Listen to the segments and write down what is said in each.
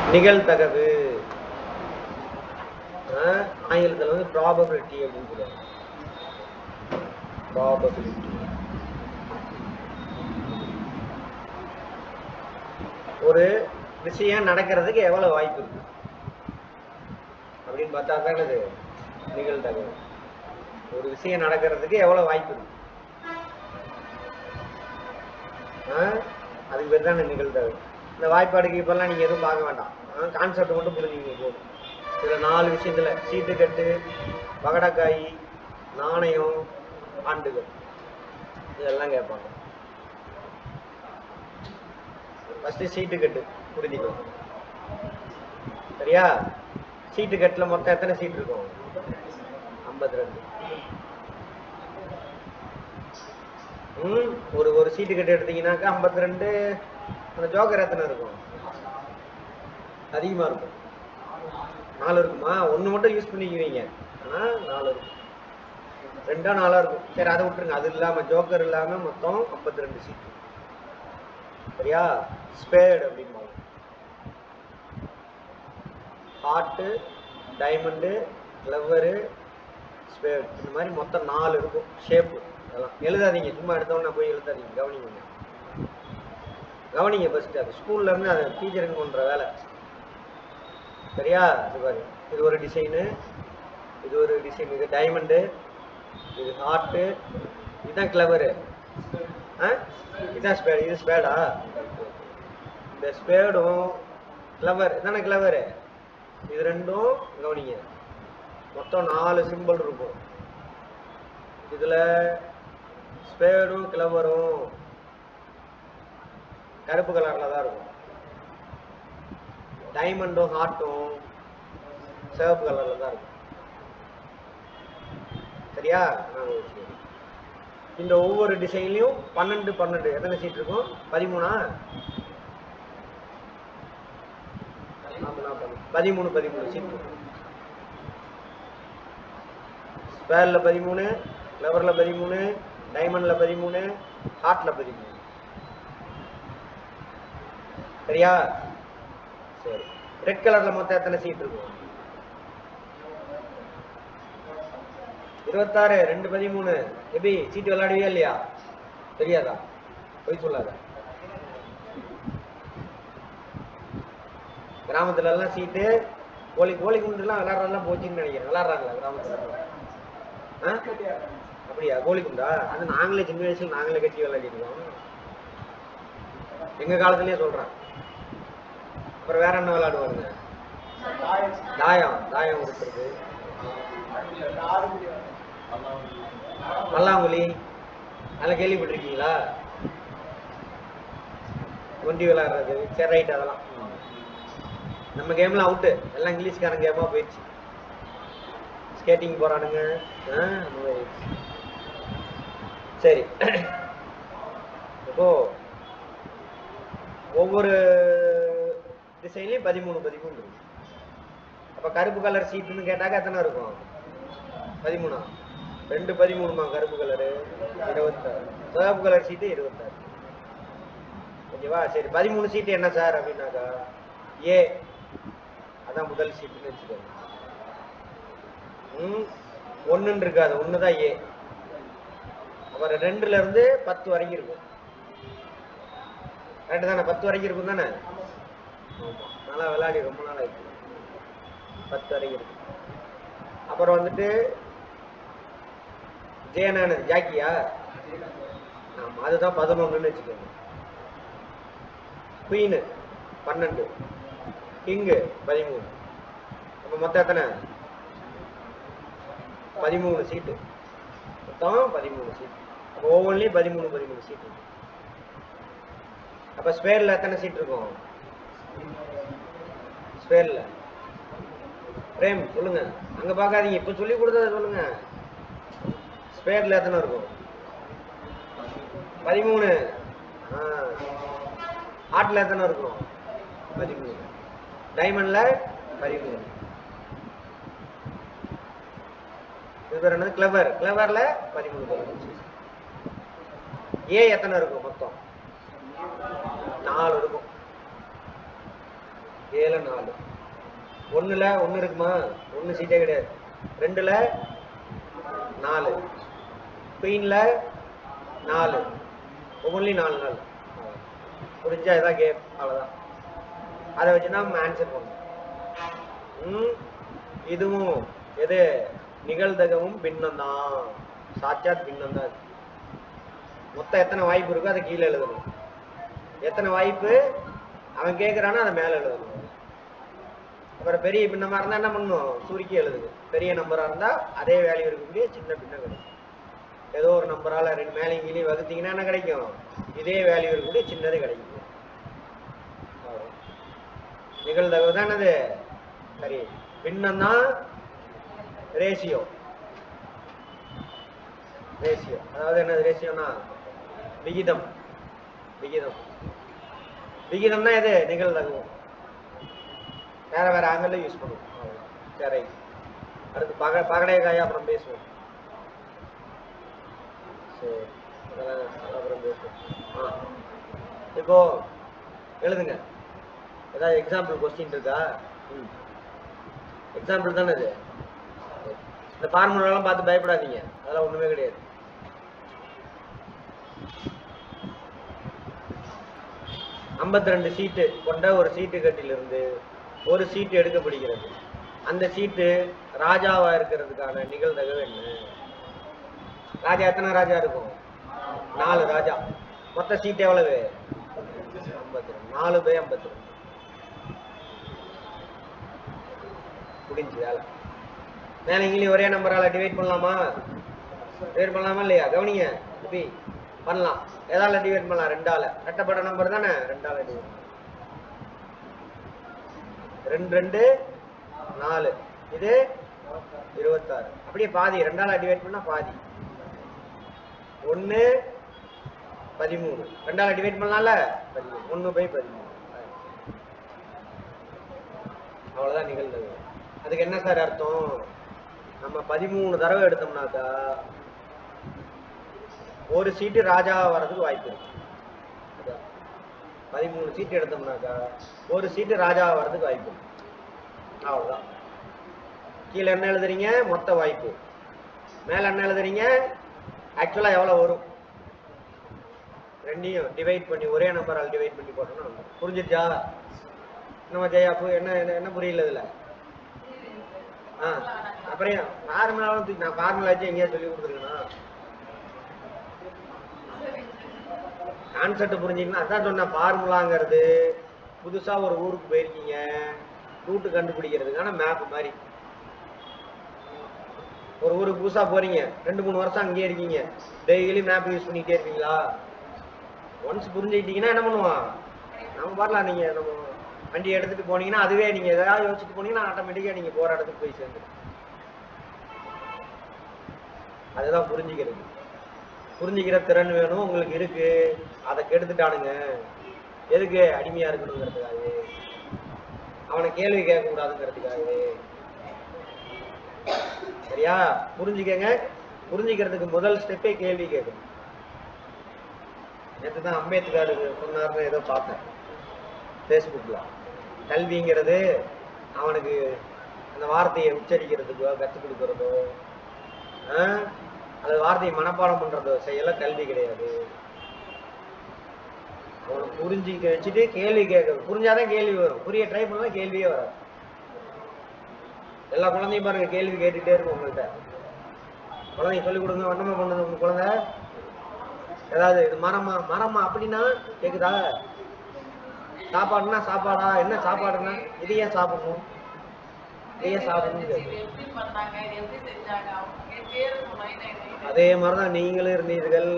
நிகழ்தகவு ஆஹ் ஆங்கிலத்துல வந்து ப்ராபபிலிட்டி அப்படின்னு சொல்லுவாங்க ப்ராபபிலிட்டி ஒரு விஷயம் நடக்கிறதுக்கு எவ்வளவு வாய்ப்பு இருக்கு அப்படின்னு பார்த்தா தான் என்னது நிகழ்தகவு ஒரு விஷயம் நடக்கிறதுக்கு எவ்வளவு வாய்ப்பு இருக்கு ஆ? அதுக்கு பேர் தான் நிகழ்தகவு இந்த வாய்ப்பாடுக்கு இப்பெல்லாம் நீங்க எதுவும் பார்க்க வேண்டாம் கான்செப்ட் மட்டும் புரிஞ்சுங்க போதும் இதுல நாலு விஷயத்துல சீட்டு கட்டு பகடக்காய் நாணயம் ஆண்டுகள் இதெல்லாம் கேட்பாங்க ஃபர்ஸ்ட் சீட்டு கட்டு புரிஞ்சுக்கோ சரியா சீட்டு கட்டுல மொத்தம் எத்தனை சீட் இருக்கும் ஐம்பத்தி ரெண்டு ம் ஒரு ஒரு சீட்டு கட்டு எடுத்தீங்கன்னாக்கா ஐம்பத்தி ரெண்டு அந்த ஜோக்கர் எத்தனை இருக்கும் அதிகமா இருக்கும் நாலு இருக்குமா ஒண்ணு மட்டும் யூஸ் பண்ணிக்குவீங்க ஆனா நாலு இருக்கும் ரெண்டா நாலா இருக்கும் சரி அதை விட்டுருங்க அது இல்லாம ஜோக்கர் இல்லாம மொத்தம் ஐம்பத்தி ரெண்டு சீட்டு சரியா ஸ்பேடு அப்படிம்பாங்க ஹார்ட்டு டைமண்டு கிளவரு ஸ்பேடு இந்த மாதிரி மொத்தம் நாலு இருக்கும் ஷேப்பு அதெல்லாம் எழுதாதீங்க சும்மா எடுத்தோன்னே போய் எழுதாதீங்க கவனிங்க கவனிங்க ஃபர்ஸ்ட் அது ஸ்கூல்ல இருந்து அது டீச்சருங்க பண்ற வேலை சரியா இது பாரு இது ஒரு டிசைனு இது ஒரு டிசைன் இது டைமண்டு இது ஹார்ட்டு இதுதான் கிளவரு ஆ இதான் ஸ்பேடு இது ஸ்பேடா இந்த ஸ்பேடும் கிளவர் இதானே கிளவரு இது ரெண்டும் கவனிங்க மொத்தம் நாலு சிம்பிள் இருக்கும் இதுல ஸ்பேடும் கிளவரும் கருப்பு கலர்ல தான் இருக்கும் டைமண்டும் ஹார்ட்டும் சிவப்பு கலர்ல தான் இருக்கும் சரியா ஆ, சரி. இந்த ஒவ்வொரு டிசைன்லயும் பன்னெண்டு பன்னெண்டு எத்தனை சீட் இருக்கும் பதிமூணா ஆமா, பன்னெண்டு. பதிமூணு பதிமூணு சீட் இருக்கும் ஸ்பேர்ல பதிமூணு லெவர்ல பதிமூணு டைமண்ட்ல பதிமூணு ஹார்ட்ல பதிமூணு சரியா சரி ரெட் கலர்ல மொத்தம் எத்தனை சீட் இருக்கும் இருபத்தாறு ரெண்டு பதிமூணு எப்படி சீட்டு விளையாடுவியா இல்லையா தெரியாதா போய் சொல்லாத கிராமத்துல எல்லாம் சீட்டு கோழி கோழி குண்டுலாம் விளையாடுறதெல்லாம் போச்சுன்னு நினைக்கிறேன் விளையாடுறாங்களா கிராமத்துல ஆ? அப்படியா கோழி குண்டா அது நாங்களே சின்ன வயசுல நாங்களே கட்டி விளையாடிருக்கோம் எங்க காலத்திலேயே சொல்றேன் அப்புறம் வேற என்ன விளையாடுவாங்க தாயம் தாயம் கொடுத்துருக்கு பல்லாங்குழி அதெல்லாம் கேள்விப்பட்டிருக்கீங்களா ஒண்டி விளையாடுறது சரி ரைட் அதெல்லாம் நம்ம கேம்ல அவுட்டு எல்லாம் இங்கிலீஷ்காரன் கேமா போயிடுச்சு ஸ்கேட்டிங் போறானுங்க ஆ, அந்த மாதிரி. சரி இப்போ ஒவ்வொரு டிசைன்லயும் பதிமூணு பதிமூணு இருக்கு அப்ப கருப்பு கலர் சீட்டுன்னு கேட்டாக்க எத்தனை இருக்கும் பதிமூணா ரெண்டு பதிமூணுமா கருப்பு கலரு இருபத்தாறு சிவப்பு கலர் சீட்டு இருபத்தாறு ஓகேவா சரி பதிமூணு சீட்டு என்ன சார் அப்படின்னாக்கா ஏ அதான் முதல் சீட்டுன்னு வச்சுக்கோங்க ம் ஒன்றுன்னு இருக்காது ஒன்று தான் ஏ அப்புறம் ரெண்டுல இருந்து பத்து வரைக்கும் இருக்கும் கரெக்டு தானே பத்து வரைக்கும் இருக்கும் தானே ஆமா நல்லா விளையாடி ரொம்ப நாள் ஆயிடுச்சு பத்து வரைக்கும் இருக்கும் அப்புறம் வந்துட்டு ஜெயனானு ஜாக்கியா ஆமா அதுதான் பதினொன்றுன்னு வச்சுக்கோங்க குயினு பன்னெண்டு கிங்கு பதிமூணு அப்போ மொத்தம் எத்தனை பதிமூணு சீட்டு மொத்தம் பதிமூணு சீட்டு அப்போ ஒவ்வொன்றிலையும் பதிமூணு பதிமூணு சீட்டு இருக்கு. அப்போ ஸ்பேரில் எத்தனை சீட் இருக்கும் ஸ்பேரில் பிரேம் சொல்லுங்க அங்க பார்க்காதீங்க இப்போ சொல்லி கொடுத்தத சொல்லுங்க ஸ்பேரில் எத்தனை இருக்கும் பதிமூணு ஆ ஹார்ட்ல எத்தனை இருக்கும் பதிமூணு டைமண்ட்ல பதிமூணு இது பேர் என்னது கிளவர் கிளவர்ல பதிமூணு பதிமூணு ஏ எத்தனை இருக்கும் மொத்தம் நாலு இருக்கும் ஏழு நாலு ஒண்ணுல ஒண்ணு இருக்குமா ஒண்ணு சீட்டே கிடையாது ரெண்டுல நாலு குயின்ல நாலு ஒவ்வொன்றிலையும் நாலு நாலு புரிஞ்சா இதான் கேம் அவ்வளோதான் அதை வச்சு தான் நம்ம ஆன்சர் பண்ணணும் ம் இதுவும் எது நிகழ்தகவும் பின்னம் தான் சாட்சாத் பின்னம் தான் இது. மொத்தம் எத்தனை வாய்ப்பு இருக்கோ அதை கீழே எழுதணும் எத்தனை வாய்ப்பு அவன் கேட்குறானோ அதை மேலே எழுதணும் அப்புறம் பெரிய பின்னமாக இருந்தால் என்ன பண்ணணும் சுருக்கி எழுதுது பெரிய நம்பராக இருந்தால் அதே வேல்யூ இருக்கக்கூடிய சின்ன பின்னம் கிடைக்கும் ஏதோ ஒரு நம்பரால் ரெண்டு மேலேயும் கீழே வகுத்தீங்கன்னா என்ன கிடைக்கும் இதே வேல்யூ இருக்கக்கூடிய சின்னது கிடைக்கும் அவ்வளவுதான். நிகழ்தகவு தான் என்னது சரி பின்னம் தான் ரேஷியோ ரேஷியோ அதாவது என்னது ரேஷியோனா விகிதம் விகிதம் விகிதம்னா எது நிகழ்தகவு வேற வேற ஆங்கிள் யூஸ் பண்ணுவோம் அவ்வளவுதான். சரி அடுத்து பக பகடைக்காய் அப்புறம் பேசுவோம் சரி அதெல்லாம் அப்புறம் பேசுவோம் ஆ இப்போ எழுதுங்க ஏதாவது எக்ஸாம்பிள் கொஸ்டின் இருக்கா ம் எக்ஸாம்பிள் தானே இது இந்த ஃபார்முலாலாம் பார்த்து பயப்படாதீங்க அதெல்லாம் ஒண்ணுமே கிடையாது ஐம்பத்தி ரெண்டு சீட்டு கொண்ட ஒரு சீட்டு கட்டிலிருந்து ஒரு சீட்டு எடுக்கப்படுகிறது அந்த சீட்டு ராஜாவா இருக்கிறதுக்கான நிகழ்தகவு என்ன ராஜா எத்தனை ராஜா இருக்கும் நாலு ராஜா மொத்த சீட் எவ்வளவு ஐம்பத்தி ரெண்டு நாலு பை ஐம்பத்தி ரெண்டு முடிஞ்சு வேலை மேலே இங்கிலீஷ் ஒரே நம்பரால டிவைட் பண்ணலாமா டிவைட் பண்ணலாமா இல்லையா கவனிங்க எப்படி பண்ணலாம் எதால டிவைட் பண்ணலாம் ரெண்டால கட்டப்பட்ட நம்பர் தானே ரெண்டால டிவைட் ரெண்டு ரெண்டு நாலு இது இருபத்தாறு அப்படியே பாதி ரெண்டால டிவைட் பண்ணா பாதி ஒன்று பதிமூணு ரெண்டால டிவைட் பண்ணலாம்ல பதிமூணு ஒன்று பை பதிமூணு அவ்வளோதான் நிகழ்ந்தது அதுக்கு என்ன சார் அர்த்தம் நம்ம பதிமூணு தடவை எடுத்தோம்னாக்கா ஒரு சீட்டு ராஜா வர்றதுக்கு வாய்ப்பு இருக்கு அதான். பதிமூணு சீட்டு எடுத்தோம்னாக்கா ஒரு சீட்டு ராஜா வர்றதுக்கு வாய்ப்பு இருக்கு அவ்வளோதான் கீழே என்ன எழுதுறீங்க மொத்த வாய்ப்பு மேலே என்ன எழுதுறீங்க ஆக்சுவலாக எவ்வளோ வரும் ரெண்டையும் டிவைட் பண்ணி ஒரே நம்பரால் டிவைட் பண்ணி போட்டோம்னா வந்துரும். புரிஞ்சிருச்சா நம்ம ஜெயா பு- என்ன என்ன- என்ன புரியல இதுல ஆ அப்புறம் ஃபார்முலாவும் தூக்கி நான் ஃபார்முலா வச்சு எங்கேயா சொல்லி கொடுத்துருக்கேனா கான்செப்ட் புரிஞ்சுக்கணும் அதான் சொன்னேன் ஃபார்முலாங்கிறது புதுசா ஒரு ஊருக்கு போயிருக்கீங்க ரூட்டு கண்டுபிடிக்கிறதுக்கான மேப் மாதிரி ஒரு ஊருக்கு புதுசா போறீங்க ரெண்டு மூணு வருஷம் அங்கேயே இருக்கீங்க டெய்லி மேப் யூஸ் பண்ணிட்டே இருப்பீங்களா ஒன்ஸ் புரிஞ்சுக்கிட்டீங்கன்னா என்ன பண்ணுவான் நம்ம வரலாம் நீங்க நம்ம வண்டி எடுத்துட்டு போனீங்கன்னா அதுவே நீங்க எதாவது யோசிச்சுட்டு போனீங்கன்னா ஆட்டோமேட்டிக்கா நீங்க போற இடத்துக்கு போய் சேர்ந்துடும் அதுதான் புரிஞ்சுக்கிறது புரிஞ்சுக்கிற திறன் வேணும் உங்களுக்கு இருக்கு அதை கெடுத்துட்டானுங்க எதுக்கு அடிமையா இருக்கணுங்கிறதுக்காகவே அவனை கேள்வி கேட்க கூடாதுங்கிறதுக்காகவே சரியா புரிஞ்சுக்கங்க புரிஞ்சுக்கிறதுக்கு முதல் ஸ்டெப்பே கேள்வி கேட்கணும் நேற்று தான் அம்பேத்கர் சொன்னார்னு ஏதோ பார்த்தேன் ஃபேஸ்புக்கில் கல்விங்கிறது அவனுக்கு அந்த வார்த்தையை உச்சரிக்கிறதுக்கோ கற்றுக் கொடுக்கறதோ ஆ? அது வார்த்தையை மனப்பாடம் பண்றதோ செய்யல கல்வி கிடையாது அவனை புரிஞ்சிக்க வச்சுட்டு கேள்வி கேட்கறது புரிஞ்சாதான் கேள்வி வரும் புரிய ட்ரை பண்ணலாம் கேள்வியே வராது எல்லா குழந்தையும் பாருங்க கேள்வி கேட்டுட்டே இருக்கும் உங்கள்கிட்ட குழந்தைங்க சொல்லிக் கொடுங்க வண்ணமா பண்ணுது உங்க குழந்தை ஏதாவது இது மரமா மரமா அப்படின்னா கேக்குதா சாப்பாடுனா சாப்பாடா என்ன சாப்பாடுனா இது ஏன் சாப்பிடணும் இது ஏன் சாப்பிடணும் இது எப்படி பண்ணாங்க இது எப்படி செஞ்சாங்க அவங்க கேட்டே இருக்கும் night night night. அதே மாதிரிதான் நீங்களும் இருந்தீர்கள்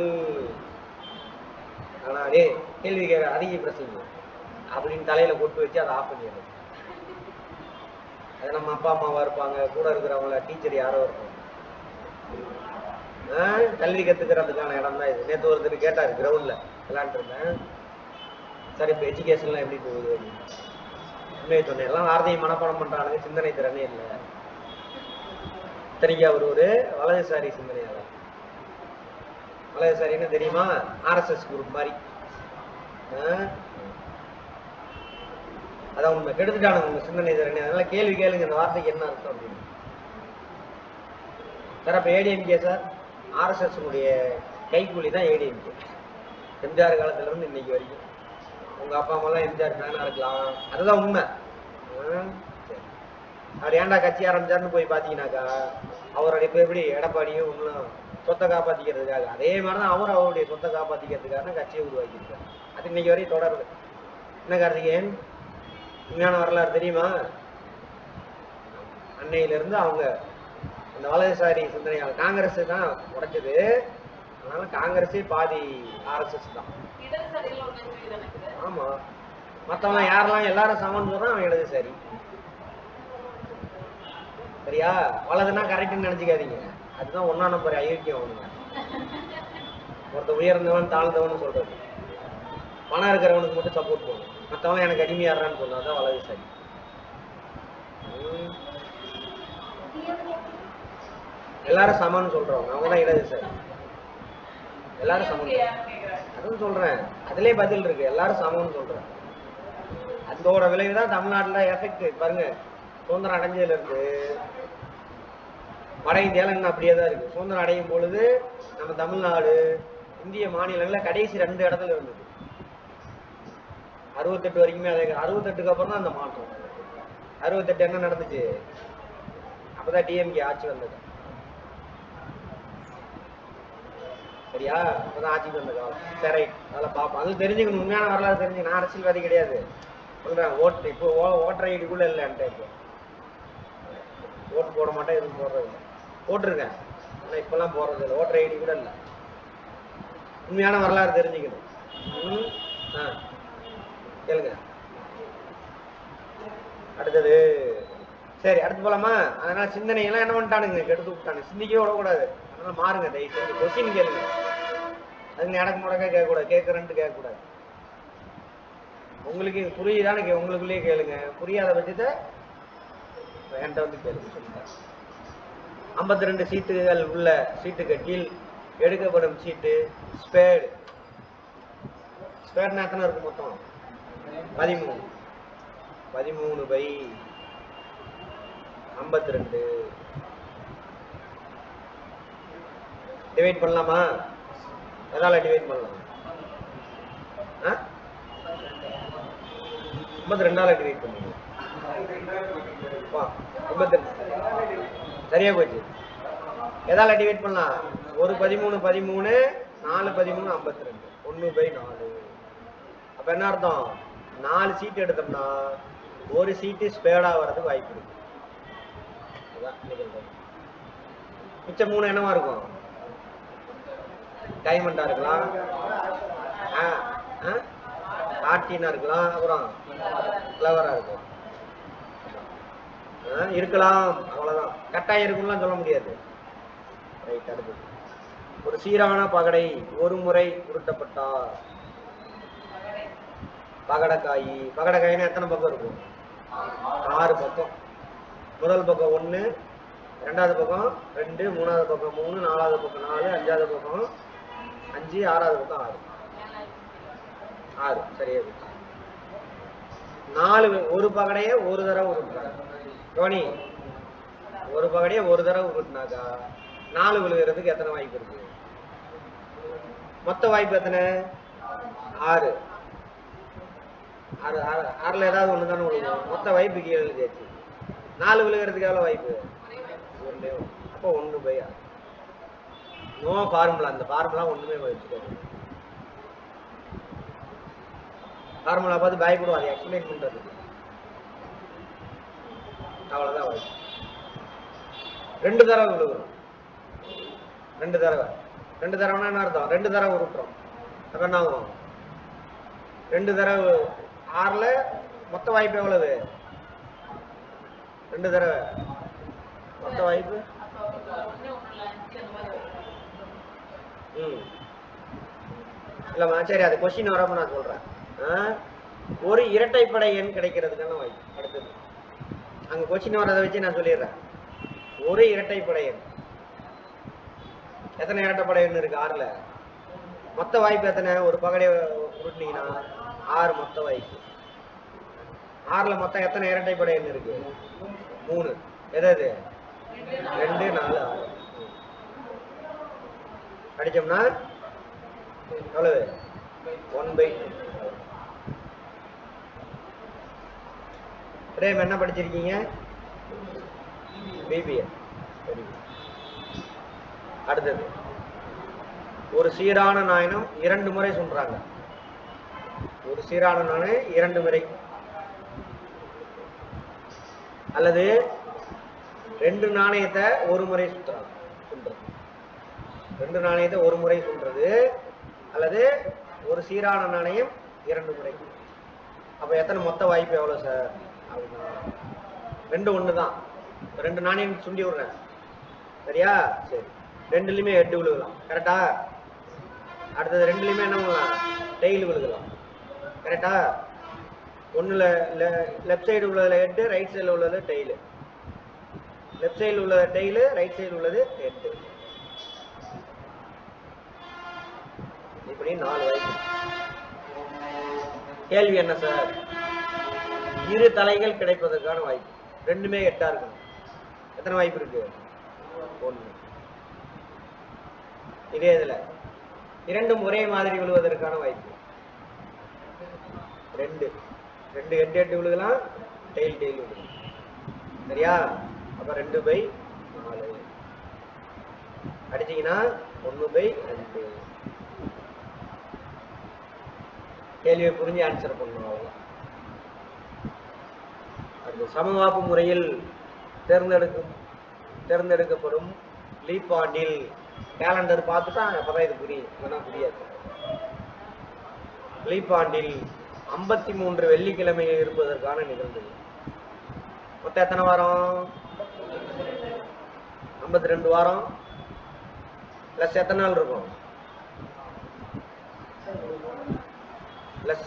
ஆனா டே கேள்வி கேட்க அதிக பிரச்சனை அப்படின்னு தலையில கொட்டு வச்சு அதை ஆஃப் பண்ணிடுறது அது நம்ம அப்பா அம்மாவா இருப்பாங்க கூட இருக்கிறவங்கள டீச்சர் யாரோ இருப்பாங்க ஆ, கல்வி கத்துக்கிறதுக்கான இடம் தான் இது நேற்று ஒருத்தர் கேட்டார் கிரவுண்ட்ல விளையாண்டு இருந்தேன் சார் இப்போ எஜுகேஷன்லாம் எப்படி போகுது அப்படின்னு. உண்மையை சொன்னேன் எல்லாம் வார்த்தையை மனப்பாடம் பண்றானுங்க சிந்தனை திறனே இல்லை இத்தனைக்கு அவர் ஒரு வலதுசாரி சிந்தனையாளர் வலதுசாரின்னு தெரியுமா ஆர்எஸ்எஸ் குரூப் மாதிரி ஆ? அதான் உண்மை கெடுத்துட்டானுங்க உங்க சிந்தனை தரணி அதனால கேள்வி கேளுங்க இந்த வார்த்தைக்கு என்ன அர்த்தம் அப்படின்னு சார் அப்ப ஏடிஎம்கே சார் ஆர்எஸ்எஸ் உடைய கைக்கூலி தான் ஏடிஎம்கே எம்ஜிஆர் காலத்துல இருந்து இன்னைக்கு வரைக்கும் உங்க அப்பா அம்மா எல்லாம் எம்ஜிஆர் ஃபேனா இருக்கலாம் அதுதான் உண்மை ஆ, சரி. அவர் ஏன்டா கட்சி ஆரம்பிச்சாருன்னு போய் பாத்தீங்கன்னாக்கா அவருடைய இப்ப எப்படி எடப்பாடியும் இன்னும் சொத்தை காப்பாத்திக்கிறதுக்காக அதே மாதிரி தான் அவரும் அவருடைய சொத்தை காப்பாத்திக்கிறதுக்காக தான் கட்சியை உருவாக்கியிருக்காரு அது இன்னைக்கு வரையும் தொடருது என்ன கார்த்திகேயன் உண்மையான வரலாறு தெரியுமா அன்னையில இருந்து அவங்க அந்த வலதுசாரி சிந்தனையாளர் காங்கிரஸ் தான் உடைச்சது அதனால காங்கிரஸே பாதி ஆர்எஸ்எஸ் தான் இடதுசாரிகள் ஒண்ணு புரியுது எனக்கு ஆமா மத்தவங்க யாரெல்லாம் எல்லாரும் சமன் சொல்றான் அவன் இடதுசாரி சரியா வலதுன்னா கரெக்ட்னு நினைச்சுக்காதீங்க அதுதான் ஒன்னா நம்பர் அயோக்கியம் அவனுங்க ஒருத்த உயர்ந்தவன் தாழ்ந்தவன் சொல்றது பணம் இருக்கிறவனுக்கு மட்டும் சப்போர்ட் பண்ணும் மத்தவன் எனக்கு அடிமையாடுறான்னு சொன்னாதான் வலதுசாரி ம். எல்லாரும் சமம்னு சொல்றவங்க அவங்க தான் இடதுசாரி எல்லாரும் சமம் யாருன்னு கேக்குறாங்க. அதுவும் சொல்றேன் அதுலயே பதில் இருக்கு எல்லாரும் சமம்னு சொல்றேன் அதோட விளைவு தான் தமிழ்நாட்டுல எஃபெக்ட் பாருங்க சுதந்திரம் அடைஞ்சதுல இருந்து வட இந்தியால இன்னும் அப்படியே தான் இருக்கு சுதந்திரம் அடையும் பொழுது நம்ம தமிழ்நாடு இந்திய மாநிலங்கள்ல கடைசி ரெண்டு இடத்துல இருந்தது அறுபத்தெட்டு வரைக்குமே அதே அறுபத்தெட்டுக்கு அப்புறம் தான் அந்த மாற்றம் அறுபத்தெட்டு என்ன நடந்துச்சு அப்பதான் டிஎம்கே ஆட்சி வந்தது சரியா அப்பதான் ஆட்சிக்கு வந்த காலம் சரி அதில் பார்ப்போம் அது தெரிஞ்சுக்கணும் உண்மையான வரலாறு தெரிஞ்சு நான் அரசியல்வாதி கிடையாது சொல்றேன் ஓட்டு இப்போ ஓ- ஓட்டர் ஐடி கூட இல்லை என்கிட்ட இப்போ ஓட்டு போட மாட்டேன் எதுவும் போடுறது இல்லை போட்டிருக்கேன் ஆனால் இப்போல்லாம் போடுறது இல்லை ஓட்டர் ஐடி கூட இல்லை உண்மையான வரலாறு தெரிஞ்சுக்கணும் ம் ஆ கேளுங்க அடுத்தது சரி அடுத்து போலாமா அதனால சிந்தனையெல்லாம் என்ன பண்ணிட்டானுங்க கெடுத்து விட்டானுங்க சிந்திக்கவே விடக்கூடாது அதனால மாறுங்க தயவு செஞ்சு கொஸ்டின் கேளுங்க அதுக்கு நடக்க முடக்க கேட்கக்கூடாது கேட்கறேன்ட்டு கேட்கக்கூடாது உங்களுக்கு புரியுதான்னு கே உங்களுக்குள்ளேயே கேளுங்க புரியாத பட்சத்தை என்கிட்ட வந்து கேளுங்க சொல்லுங்க ஐம்பத்தி ரெண்டு சீட்டுகள் உள்ள சீட்டுக்கு கீழ் எடுக்கப்படும் சீட்டு ஸ்பேடு ஸ்பேட்னா எத்தனை இருக்கு மொத்தம் பதிமூணு பதிமூணு பை ஐம்பத்தி ரெண்டு டிவைட் பண்ணலாமா எதால டிவைட் பண்ணலாம் ஆ ஐம்பத்தி ரெண்டால டிவைட் பண்ணுங்க வா ஐம்பத்தி ரெண்டு சரியா போச்சு எதால டிவைட் பண்ணலாம் ஒரு பதிமூணு பதிமூணு நாலு பதிமூணு ஐம்பத்தி ரெண்டு ஒன்று பை நாலு அப்ப என்ன அர்த்தம் நாலு சீட் எடுத்தோம்னா ஒரு சீட்டு ஸ்பேடா வர்றதுக்கு வாய்ப்பு இருக்கு அதான் நிகழ்வு. மிச்சம் மூணு என்னவா இருக்கும் டைமண்டா இருக்கலாம் ஆ ஆ ஆட்டினா இருக்கலாம் அப்புறம் கிளவரா இருக்கும் ஆ, இருக்கலாம் அவ்வளவுதான் கட்டாயம் இருக்கும்லாம் சொல்ல முடியாது ரைட் அடுத்து ஒரு சீரான பகடை ஒரு முறை உருட்டப்பட்டார் பகடக்காய் பகடக்காயினா எத்தனை பக்கம் இருக்கும் ஆறு பக்கம் முதல் பக்கம் ஒன்று ரெண்டாவது பக்கம் ரெண்டு மூணாவது பக்கம் மூணு நாலாவது பக்கம் நாலு அஞ்சாவது பக்கம் அஞ்சு ஆறாவது பக்கம் ஆறு ஆறு சரியா போச்சு நாலு ஒரு பகடையை ஒரு தடவை உருட்டுறாங்க தோனி ஒரு பகடையை ஒரு தடவை உருட்டுனாக்கா நாலு விழுகிறதுக்கு எத்தனை வாய்ப்பு இருக்கு மொத்த வாய்ப்பு எத்தனை ஆறு ஆறு ஆறு ஆறுல ஏதாவது ஒன்று தானே விழுகும் மொத்த வாய்ப்பு கீழே எழுதியாச்சு நாலு விழுகிறதுக்கு எவ்வளோ வாய்ப்பு ஒன்றே ஒன்று அப்போ ஒன்று பை ஆறு நோ ஃபார்முலா அந்த ஃபார்முலா ஒன்றுமே வச்சுக்கோங்க ஃபார்முலா பார்த்து பயப்படும் அதை எக்ஸ்பிளைன் பண்ணுறது அவ்வளோதான் வாய்ப்பு ரெண்டு தடவை விழுகுறோம் ரெண்டு தடவை ரெண்டு தடவைனா என்ன அர்த்தம் ரெண்டு தடவை உருட்டுறோம் அப்போ என்ன ஆகும் ரெண்டு தடவை ஆறுல மொத்த வாய்ப்பு எவ்வளவு ரெண்டு தடவை மொத்த வாய்ப்பு அப்போ ஒண்ணு ஒண்ணுல அஞ்சு அந்த மாதிரி வரும். ம் இல்லைம்மா சரி அது கொஸ்டின் வரப்போ நான் சொல்கிறேன் ஒரு இரட்டைப்படை எண் கிடைக்கிறதுக்கான வாய்ப்பு அடுத்தது அங்கே கொஸ்டின் வரதை வச்சு நான் சொல்லிடுறேன் ஒரு இரட்டைப்படை எண் எத்தனை இரட்டைப்படை எண் இருக்கு ஆறுல மொத்த வாய்ப்பு எத்தனை ஒரு பகடை உருட்டினீங்கன்னா ஆறு மொத்த வாய்ப்பு ஆறுல மொத்தம் எத்தனை இரட்டைப்படை எண் இருக்கு மூணு எது எது ரெண்டு நாலு ஆறு அடிச்சோம்னா எவ்வளவு ஒன் பை பிரேம் என்ன படிச்சிருக்கீங்க பிபிஏ சரி அடுத்தது ஒரு சீரான நாணயம் இரண்டு முறை சொல்றாங்க ஒரு சீரான நாணயம் இரண்டு முறை அல்லது ரெண்டு நாணயத்தை ஒரு முறை சுத்துறாங்க சொல்றது ரெண்டு நாணயத்தை ஒரு முறை சொல்றது அல்லது ஒரு சீரான நாணயம் இரண்டு முறை அப்ப எத்தனை மொத்த வாய்ப்பு எவ்வளவு சார் அப்படின்னா ரெண்டு ஒன்று தான் ரெண்டு நாணயம் சுண்டி விடுறேன் சரியா சரி ரெண்டுலையுமே எட்டு விழுகலாம் கரெக்டா அடுத்தது ரெண்டுலையுமே என்ன பண்ணலாம் டெய்லி விழுகலாம் கரெக்டா ஒன்றில் லெஃப்ட் சைடு உள்ளதுல எட்டு ரைட் சைடில் உள்ளது டெய்லு லெஃப்ட் சைடில் உள்ளது டெய்லு ரைட் சைடு உள்ளது எட்டு இப்படி நாலு வாய்ப்பு கேள்வி என்ன சார் இரு தலைகள் கிடைப்பதற்கான வாய்ப்பு ரெண்டுமே எட்டா இருக்கணும் எத்தனை வாய்ப்பு இருக்கு ஒண்ணு இதே இதுல இரண்டும் ஒரே மாதிரி விழுவதற்கான வாய்ப்பு ரெண்டு ரெண்டு எட்டு எட்டு விழுகலாம் டெய்ல் டெய்ல் விழுகலாம் சரியா அப்ப ரெண்டு பை நாலு அடிச்சீங்கன்னா ஒண்ணு பை ரெண்டு கேள்வியை புரிஞ்சு ஆன்சர் பண்ணணும் அவ்வளவுதான் அந்த சமவாப்பு முறையில் தேர்ந்தெடுக்கும் தேர்ந்தெடுக்கப்படும் லீப் ஆண்டில் கேலண்டர் பார்த்துட்டா அப்பதான் இது புரியும் இல்லைன்னா புரியாது லீப் ஆண்டில் ஐம்பத்தி மூன்று வெள்ளிக்கிழமை இருப்பதற்கான நிகழ்வு மொத்தம் எத்தனை வாரம் ஐம்பத்தி ரெண்டு வாரம் பிளஸ் எத்தனை நாள் இருக்கும் பிளஸ்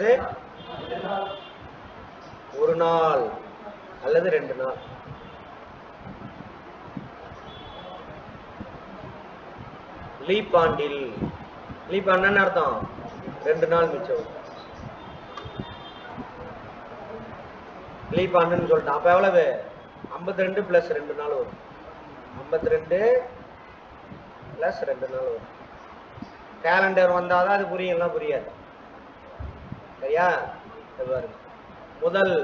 ஒரு நாள் அல்லது ரெண்டு நாள் லீப் ஆண்டில் லீப் ஆண்டுன்னு அர்த்தம் ரெண்டு நாள் மிச்சம் லீப் ஆண்டுன்னு சொல்லிட்டான் அப்ப எவ்வளவு ஐம்பத்தி ரெண்டு பிளஸ் ரெண்டு நாள் வரும் ஐம்பத்தி ரெண்டு பிளஸ் ரெண்டு நாள் வரும் கேலண்டர் வந்தாதான் அது புரியும் எல்லாம் புரியாது சரியா இது பாருங்க முதல்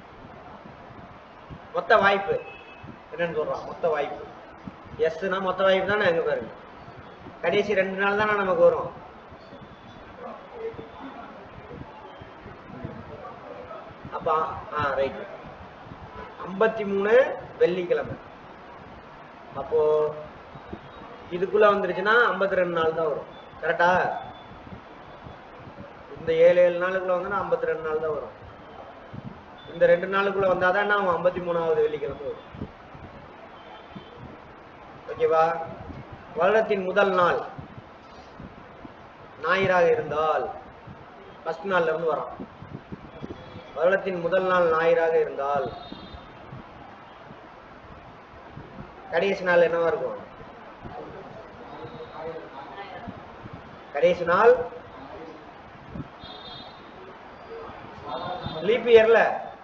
மொத்த வாய்ப்பு என்னன்னு சொல்றான் மொத்த வாய்ப்பு எஸ்னா மொத்த வாய்ப்பு தானே எங்க பாருங்க கடைசி ரெண்டு நாள் தானே நமக்கு வரும் அப்ப ஆ ரைட் ஐம்பத்தி மூணு வெள்ளிக்கிழமை அப்போ இதுக்குள்ள வந்துருச்சுன்னா ஐம்பத்தி ரெண்டு நாள் தான் வரும் கரெக்டா இந்த ஏழு ஏழு நாளுக்குள்ள வந்தா ஐம்பத்தி ரெண்டு நாள் தான் வரும் இந்த ரெண்டு நாளுக்குள்ள வந்தாதான் நான் ஐம்பத்தி மூணாவது வெள்ளிக்கிழமை வரும் ஓகேவா வருடத்தின் முதல் நாள் ஞாயிறாக இருந்தால் ஃபர்ஸ்ட் நாள்ல இருந்து வரோம் வருடத்தின் முதல் நாள் ஞாயிறாக இருந்தால் கடைசி நாள் என்னவா இருக்கும் கடைசி நாள் லீப் இயர்ல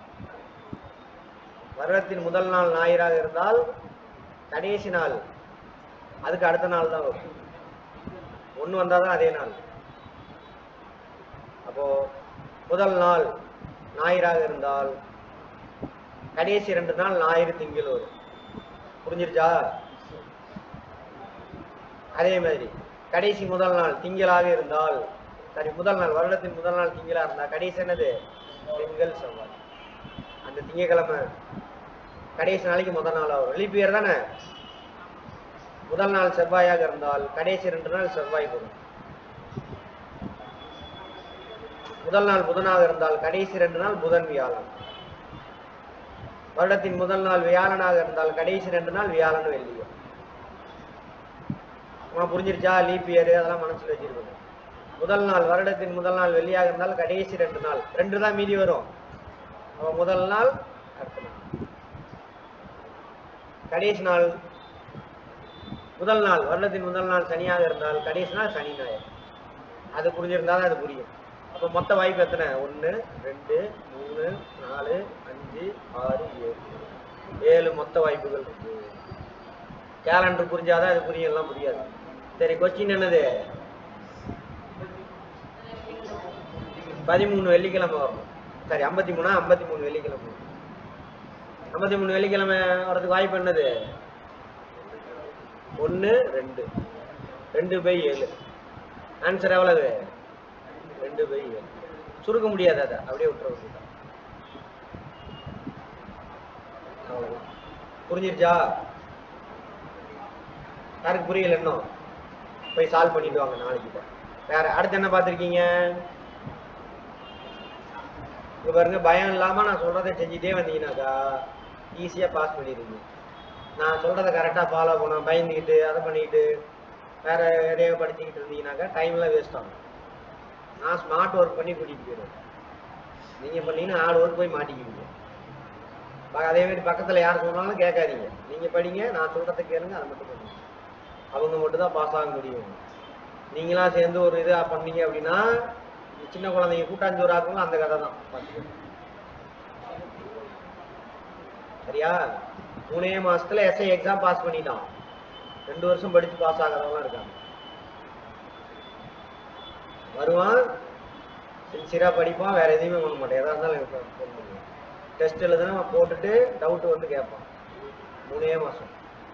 வருடத்தின் முதல் நாள் ஞாயிறாக இருந்தால் கடைசி நாள் அதுக்கு அடுத்த நாள் தான் வரும் ஒன்று வந்தாதான் அதே நாள் அப்போ முதல் நாள் ஞாயிறாக இருந்தால் கடைசி ரெண்டு நாள் ஞாயிறு திங்கள் வரும் புரிஞ்சிருச்சா அதே மாதிரி கடைசி முதல் நாள் திங்களாக இருந்தால் சரி முதல் நாள் வருடத்தின் முதல் நாள் திங்களா இருந்தா கடைசி என்னது திங்கள் செவ்வாய் அந்த திங்கக்கிழமை கடைசி நாளைக்கு முதல் நாள் வரும் லீப் இயர் தானே முதல் நாள் செவ்வாயாக இருந்தால் கடைசி ரெண்டு நாள் செவ்வாய் வரும் முதல் நாள் புதனாக இருந்தால் கடைசி ரெண்டு நாள் புதன் வியாழன் வருடத்தின் முதல் நாள் வியாழனாக இருந்தால் கடைசி ரெண்டு நாள் வியாழன் வெள்ளி உனக்கு புரிஞ்சிருச்சா லீப் இயர் அதெல்லாம் மனசுல வச்சிருக்கணும் முதல் நாள் வருடத்தின் முதல் நாள் வெள்ளியாக இருந்தால் கடைசி ரெண்டு நாள் ரெண்டு தான் மீதி வரும் அப்ப முதல் நாள் அடுத்த நாள் கடைசி நாள் முதல் நாள் வருடத்தின் முதல் நாள் சனியாக இருந்தால் கடைசி நாள் சனி ஞாயிறு அது புரிஞ்சிருந்தா தான் அது புரியும் அப்போ மொத்த வாய்ப்பு எத்தனை ஒன்று ரெண்டு மூணு நாலு ஆறு ஏழு ஏழு மொத்த வாய்ப்புகள் இருக்கு கேலண்டர் புரிஞ்சாதான் இது புரியும் எல்லாம் புரியாது சரி கொஸ்டின் என்னது பதிமூணு வெள்ளிக்கிழமை வரணும் சரி ஐம்பத்தி மூணா ஐம்பத்தி மூணு வெள்ளிக்கிழமை ஐம்பத்தி மூணு வெள்ளிக்கிழமை வரதுக்கு வாய்ப்பு என்னது ஒன்று ரெண்டு ரெண்டு பை ஏழு ஆன்சர் எவ்வளவு ரெண்டு பை ஏழு சுருக்க முடியாது அதை அப்படியே விட்டுற வேண்டியதான் அவ்வளவுதான். புரிஞ்சிருச்சா யாருக்கு புரியல இன்னும் போய் சால்வ் பண்ணிட்டு வாங்க நாளைக்கு இப்போ வேற அடுத்து என்ன பார்த்துருக்கீங்க இங்க பாருங்க பயம் இல்லாம நான் சொல்றதை செஞ்சுட்டே வந்தீங்கன்னாக்கா ஈஸியா பாஸ் பண்ணிடுவீங்க நான் சொல்றதை கரெக்டா ஃபாலோ பண்ண பயந்துக்கிட்டு அதை பண்ணிக்கிட்டு வேற எதையோ படிச்சுக்கிட்டு இருந்தீங்கன்னாக்கா டைம்லாம் வேஸ்ட் ஆகும் நான் ஸ்மார்ட் ஒர்க் பண்ணி கூட்டிட்டு போயிடுவேன் நீங்க பண்ணீங்கன்னா ஹார்ட் ஒர்க் போய் மாட்டிக்குவீங்க ப- அதே மாதிரி பக்கத்துல யார் சொன்னாலும் கேட்காதீங்க நீங்க படிங்க நான் சொல்றதை கேளுங்க அதை மட்டும் பண்ணுங்க அவங்க மட்டும் தான் பாஸ் ஆக முடியும் நீங்களா சேர்ந்து ஒரு இதா பண்ணீங்க அப்படின்னா சின்ன குழந்தைங்க கூட்டாஞ்சோறு ஆக்கணும் அந்த கதை தான் பார்த்துக்கோங்க சரியா மூணே மாசத்துல எஸ்ஐ எக்ஸாம் பாஸ் பண்ணிட்டான் ரெண்டு வருஷம் படிச்சு பாஸ் ஆகிறவங்களாம் இருக்காங்க வருவான் சின்சியரா படிப்பான் வேற எதையுமே பண்ண மாட்டான் எதா இருந்தாலும் எனக்கு ஃபோன் பண்ணுவான் டெஸ்ட் எழுதுனா போட்டுட்டு டவுட் வந்து கேட்பான் மூணே மாசம்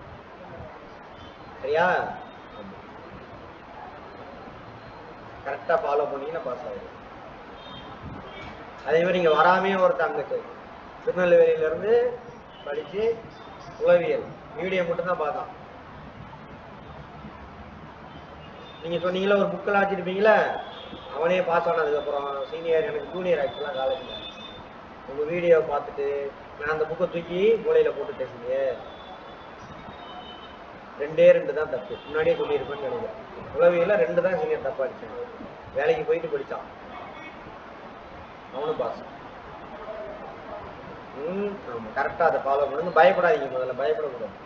சரியா கரெக்டாக ஃபாலோ பண்ணீங்கன்னா பாஸ் ஆகும் அதே மாதிரி இங்கே வராமே ஒரு தங்கச்சி திருநெல்வேலியில இருந்து படிச்சு உளவியல் மீடியம் மட்டும்தான் பார்த்தான் நீங்க சொன்னீங்களா ஒரு புக்கெல்லாம் வச்சிருப்பீங்களா அவனே பாஸ் ஆனதுக்கப்புறம் சீனியர் எனக்கு ஜூனியர் ஆக்சுவலாக காலேஜில் உங்க வீடியோ பார்த்துட்டு நான் அந்த புக்கை தூக்கி மூலையில போட்டு பேசுங்க ரெண்டே ரெண்டு தான் தப்பு முன்னாடியே சொல்லியிருப்பேன்னு நினைக்கிறேன் உளவியல ரெண்டு தான் சீனியர் தப்பா அடிச்சாங்க வேலைக்கு போயிட்டு படிச்சான் அவனும் பாஸ் ம் ஆமா கரெக்டாக அதை ஃபாலோ பண்ணுங்க பயப்படாதீங்க முதல்ல பயப்படக்கூடாது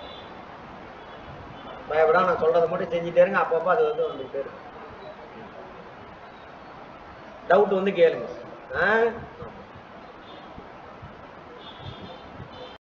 பயப்படாம நான் சொல்றதை மட்டும் செஞ்சுட்டே இருங்க அப்பப்போ அது வந்து வந்துகிட்டே இருக்கும் டவுட் வந்து கேளுங்க ஆ ஆமா.